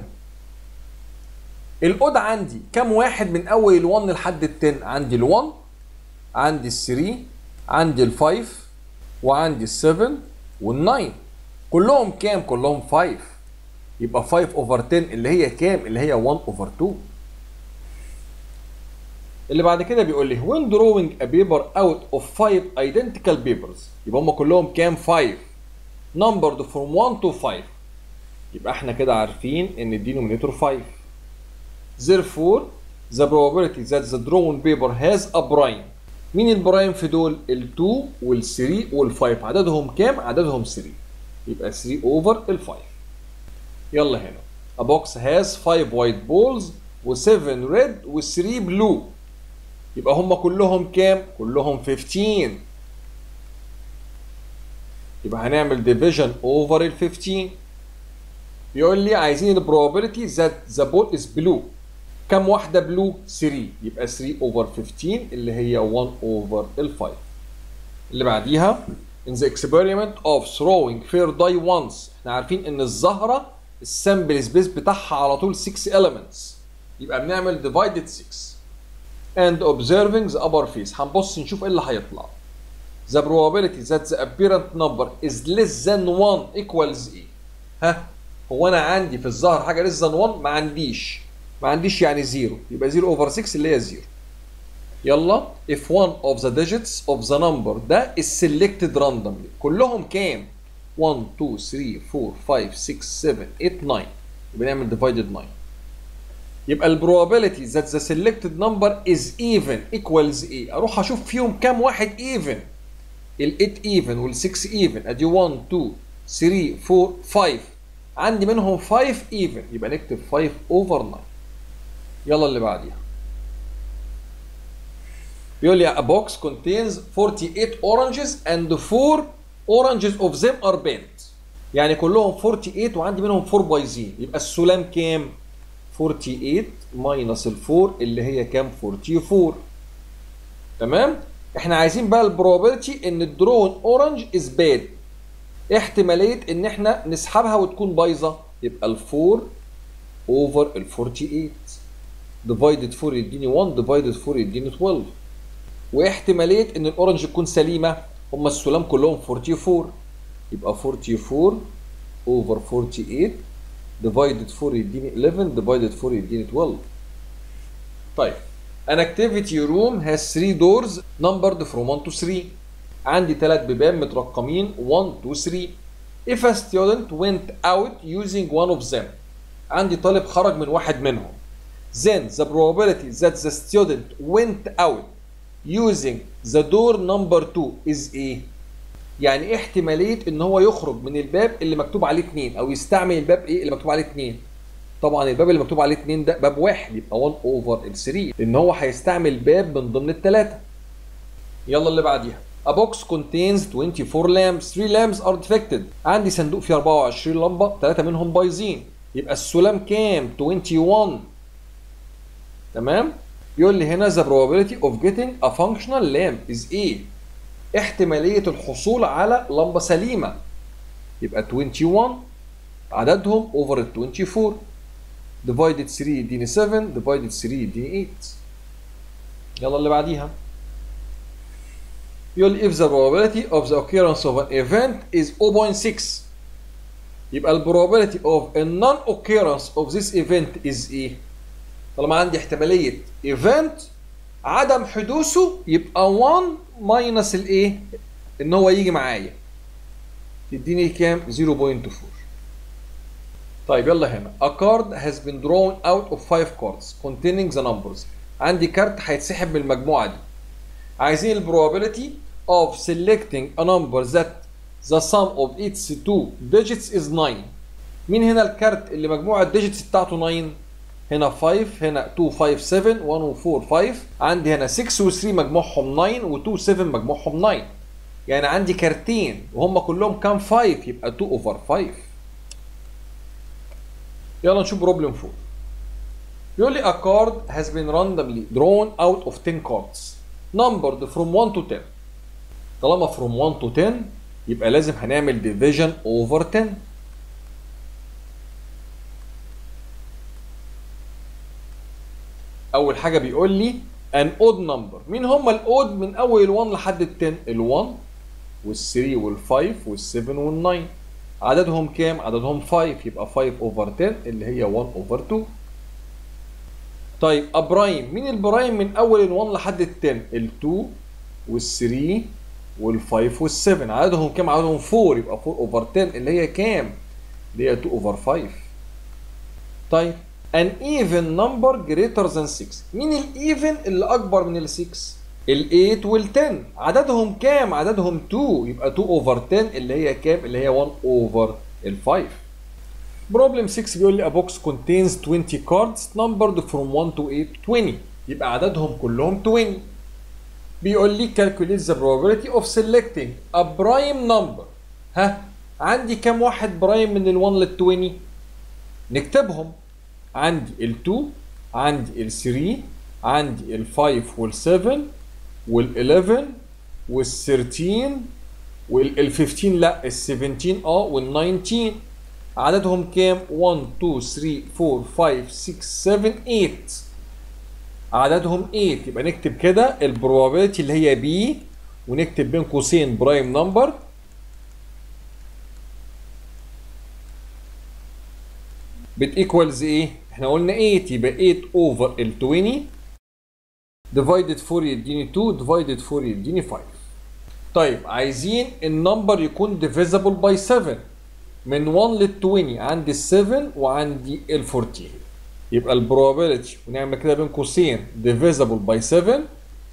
الاود عندي كم واحد من اول ال 1 لحد ال 10 عندي ال 1 عندي ال 3 عندي ال 5 وعندي ال 7 وال 9 كلهم كام كلهم 5 يبقى 5 اوفر 10 اللي هي كام اللي هي 1 اوفر 2 اللي بعد كده بيقول لي when drawing a paper out of 5 identical papers يبقى هم كلهم كام 5 numbered from 1 to 5 يبقى احنا كده عارفين ان الدينومينيتور 5 therefore the probability that the drawn paper has a prime مين البرايم في دول ال 2 وال 3 وال 5 عددهم كام عددهم 3 يبقى 3 over ال 5 يلا هنا a box has 5 white balls و 7 red و 3 blue يبقى هم كلهم كام كلهم 15 يبقى هنعمل division over ال 15 يقول لي عايزين ال probability that the ball is blue كم واحدة بلو 3 يبقى 3 over 15 اللي هي 1 over ال 5 اللي بعديها in the experiment of throwing fair die once احنا عارفين ان الزهرة السامبل سبيس بتاعها على طول 6 elements يبقى بنعمل divided 6 and observing the upper face هنبص نشوف ايه اللي هيطلع the probability that the apparent number is less than 1 equals ايه ها هو انا عندي في الظاهر حاجه less than 1 ما عنديش ما عنديش يعني 0 يبقى 0 over 6 اللي هي 0 يلا if one of the digits of the number ده is selected randomly كلهم كام 1 2 3 4 5 6 7 8 9 يبقى نعمل divided 9 يبقى ال probability that the selected number is even equals ايه اروح اشوف فيهم كام واحد even ال 8 even وال 6 even ادي 1 2 3 4 5 عندي منهم 5 even يبقى نكتب 5 over 9 يلا اللي بعديها بيقول لي a box contains 48 oranges and 4 oranges of them are bent يعني كلهم 48 وعندي منهم 4 بايظين يبقى السلام كام 48 ماينس ال 4 اللي هي كام 44 تمام احنا عايزين بقى البروبابيلتي ان الدرون اورنج از باد احتماليه ان احنا نسحبها وتكون بايظه يبقى ال 4 اوفر ال 48 ديفايدد 4 يديني 1 ديفايدد 4 يديني 12 واحتماليه ان الاورنج تكون سليمه هم السلام كلهم 44 يبقى 44 اوفر 48 ديفايدد 4 يديني 11 ديفايدد 4 يديني 12 طيب an activity room has 3 doors numbered from 1 to 3 عندي ثلاث بيبان مترقمين 1 to 3 if a student went out using one of them عندي طالب خرج من واحد منهم then the probability that the student went out using the door number 2 is ايه يعني ايه احتماليه ان هو يخرج من الباب اللي مكتوب عليه 2 او يستعمل الباب ايه اللي مكتوب عليه 2 طبعا الباب اللي مكتوب عليه 2 ده باب واحد يبقى 1 اوفر ال 3 لان هو هيستعمل باب من ضمن الثلاثه يلا اللي بعديها A box contains 24 lamps 3 lamps are defected عندي صندوق فيه 24 لمبه ثلاثه منهم بايظين يبقى السلام كام 21 تمام يقول لي هنا the probability of getting a functional lamp is ايه احتماليه الحصول على لمبه سليمه يبقى 21 عددهم over ال 24 divided 3 يديني 7 divided 3 يديني 8 يلا اللي بعديها يقول لي if the probability of the occurrence of an event is 0.6 يبقى ال probability of a non-occurrence of this event is ايه؟ طالما عندي احتمالية event عدم حدوثه يبقى 1 minus الايه؟ ان هو يجي معايا يديني كام؟ 0.4 طيب يلا هنا a card has been drawn out of 5 cards containing the numbers عندي كارت هيتسحب من المجموعة دي عايزين ال probability of selecting a number that the sum of its two digits is 9 مين هنا الكارت اللي مجموع الديجيتس بتاعته 9 هنا 5 هنا 2 5 7 1 و 4 5 عندي هنا 6 و 3 مجموعهم 9 و 2 7 مجموعهم 9 يعني عندي كارتين وهم كلهم كام 5 يبقى 2 اوفر 5 يلا نشوف بروبلم 4 بيقول لي a card has been randomly drawn out of 10 cards numbered from 1 to 10 طالما from 1 to 10 يبقى لازم هنعمل division over 10 اول حاجه بيقول لي an odd number مين هم الاود من اول ال1 لحد ال10 ال1 وال3 وال5 وال7 وال9 عددهم كام عددهم 5 يبقى 5 over 10 اللي هي 1 over 2 طيب ابرايم مين البرايم من اول ال1 لحد ال10 ال2 وال3 وال5 وال7 عددهم كام عددهم 4 يبقى 4 اوفر 10 اللي هي كام اللي هي 2 اوفر 5 طيب an even number greater than 6 مين الايفن اللي اكبر من ال 6 ال 8 وال 10 عددهم كام عددهم 2 يبقى 2 اوفر 10 اللي هي كام اللي هي 1 اوفر ال 5 بروبلم 6 بيقول لي a box contains 20 cards numbered from 1 to 8 20 يبقى عددهم كلهم 20 بيقول لي calculate the probability of selecting a prime number ها عندي كام واحد برايم من ال 1 لل 20 نكتبهم عندي ال 2 عندي ال 3 عندي ال 5 وال 7 وال 11 وال 13 وال 15 لا ال 17 اه وال 19 عددهم كام 1 2 3 4 5 6 7 8 عددهم 8 يبقى نكتب كده البروبابيلتي اللي هي بي ونكتب بين قوسين برايم نمبر بتيكوالز ايه احنا قلنا 8 يبقى 8 اوفر ال 20 ديفايدد 4 يديني 2 ديفايدد 4 يديني 5 طيب عايزين النمبر يكون ديفيزبل باي 7 من 1 لل 20 عندي ال 7 وعندي ال 14 يبقى البروبابيلتي ونعمل كده بين قوسين ديفيزبل باي 7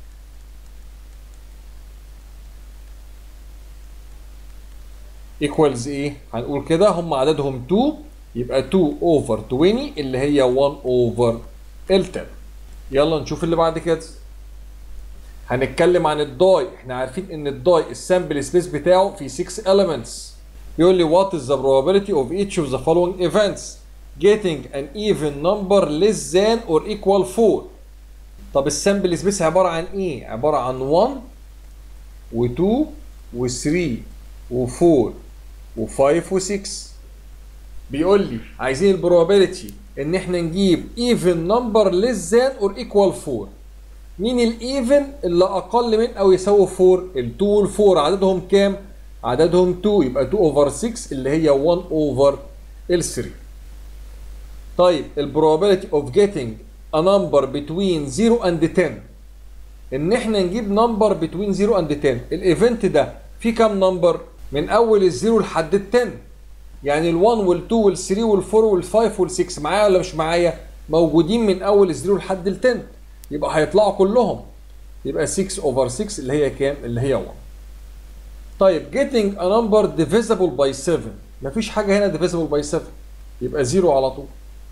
ايكوالز ايه؟ هنقول كده هم عددهم 2 يبقى 2 اوفر 20 اللي هي 1 اوفر ال 10 يلا نشوف اللي بعد كده هنتكلم عن الداي احنا عارفين ان الداي السامبل سبيس بتاعه فيه 6 elements يقول لي what is the probability of each of the following events getting an even number less than or equal 4 طب السامبل سبيس عباره عن ايه عباره عن 1 و2 و3 و4 و5 و6 بيقول لي عايزين البروبابيلتي ان احنا نجيب even number less than or equal 4 مين الايفن اللي اقل من او يساوي 4 ال2 وال4 عددهم كام عددهم 2 يبقى 2 اوفر 6 اللي هي 1 اوفر ال 3 طيب البروبابيلتي اوف getting a number between 0 and 10 ان احنا نجيب نمبر between 0 and 10 الايفنت ده فيه كام نمبر من اول الزيرو لحد ال 10 يعني ال1 وال2 وال3 وال4 وال5 وال6 معايا ولا مش معايا موجودين من اول الزيرو لحد ال 10 يبقى هيطلعوا كلهم يبقى 6 اوفر 6 اللي هي كام اللي هي 1 طيب getting a number divisible by 7 مفيش حاجه هنا divisible by 7 يبقى 0 على طول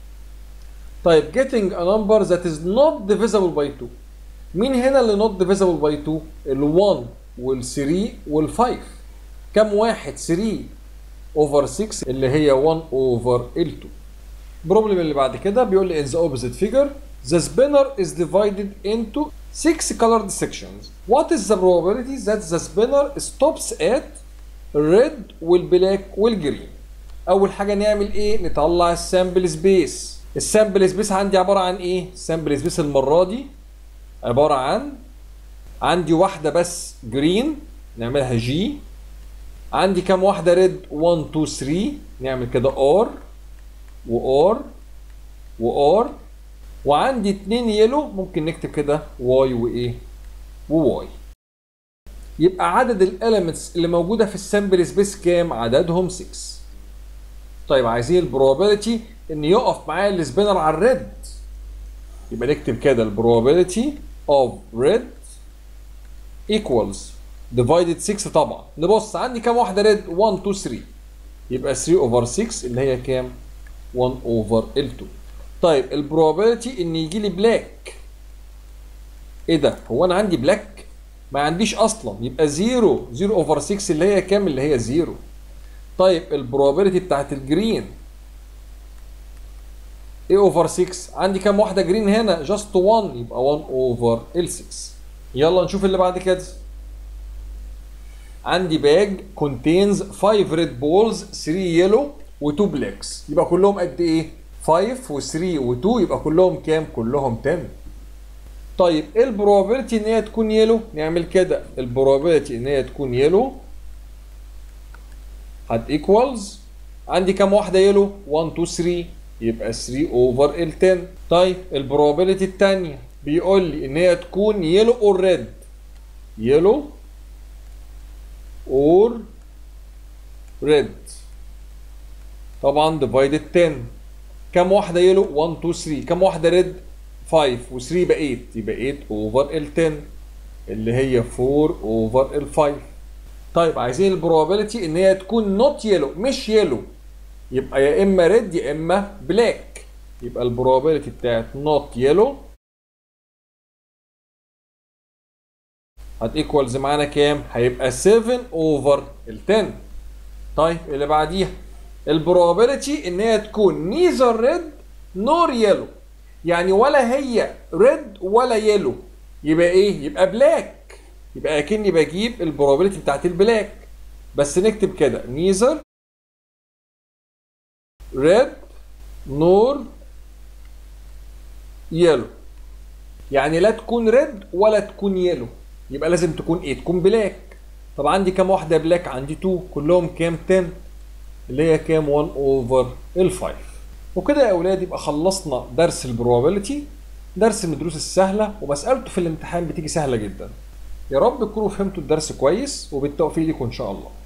طيب getting a number that is not divisible by 2 مين هنا اللي not divisible by 2 ال1 وال3 وال5 كم واحد 3 اوفر 6 اللي هي 1 اوفر ال 2 البروبلم اللي بعد كده بيقول لي in the opposite figure the spinner is divided into 6 colored sections what is the probability that the spinner stops at red والبلاك والجرين اول حاجه نعمل ايه نطلع السامبل سبيس السامبل سبيس عندي عباره عن ايه السامبل سبيس المره دي عباره عن عندي واحده بس جرين نعملها جي عندي كام واحده ريد 1 2 3 نعمل كده ار وار وار وعندي اتنين يلو ممكن نكتب كده واي وايه وواي يبقى عدد الاليمنتس اللي موجوده في السامبل سبيس كام عددهم 6 طيب عايزين البروبابيلتي ان يقف معايا السبينر على الريد يبقى نكتب كده البروبابيلتي اوف ريد equals divided 6 طبعا نبص عندي كام واحده ريد 1 2 3 يبقى 3 اوفر 6 اللي هي كام 1 اوفر ال 2 طيب البروبابيلتي ان يجي لي بلاك ايه ده هو انا عندي بلاك ما عنديش اصلا يبقى 0 0 اوفر 6 اللي هي كام اللي هي 0 طيب البروبابيلتي بتاعت الجرين ايه اوفر 6 عندي كام واحده جرين هنا جاست 1 يبقى 1 اوفر ال 6 يلا نشوف اللي بعد كده عندي باج contains 5 red balls 3 yellow و2 blacks يبقى كلهم قد ايه 5 و3 و2 يبقى كلهم كام كلهم 10 طيب ايه البروبابيلتي ان هي تكون يلو نعمل كده البروبابيلتي ان هي تكون يلو هت ايكوالز عندي كام واحده يلو 1 2 3 يبقى 3 اوفر ال 10 طيب البروبابيلتي الثانيه بيقول لي ان هي تكون يلو اور ريد يلو اور ريد طبعا ديفايدد 10 كم واحده يلو 1 2 3 كم واحده ريد 5 و3 يبقى 8 يبقى 8 اوفر ال 10 اللي هي 4 اوفر ال 5 طيب عايزين البروبابيلتي ان هي تكون نوت يلو مش يلو يبقى يا اما ريد يا اما بلاك يبقى البروبابيلتي بتاعت نوت يلو هتيكوالز معانا كام؟ هيبقى 7 اوفر ال 10 طيب اللي بعديها البروبابيلتي ان هي تكون نيذر ريد نور يلو يعني ولا هي ريد ولا يلو يبقى ايه؟ يبقى بلاك يبقى اكني بجيب البروبابيلتي بتاعت البلاك بس نكتب كده نيذر ريد نور يلو يعني لا تكون ريد ولا تكون يلو يبقى لازم تكون ايه تكون بلاك طب عندي كام واحده بلاك عندي 2 كلهم كام 10 اللي هي كام 1 اوفر ال 5 وكده يا اولاد يبقى خلصنا درس البروبابيلتي درس من الدروس السهله ومسالته في الامتحان بتيجي سهله جدا يا رب تكونوا فهمتوا الدرس كويس وبالتوفيق لكم ان شاء الله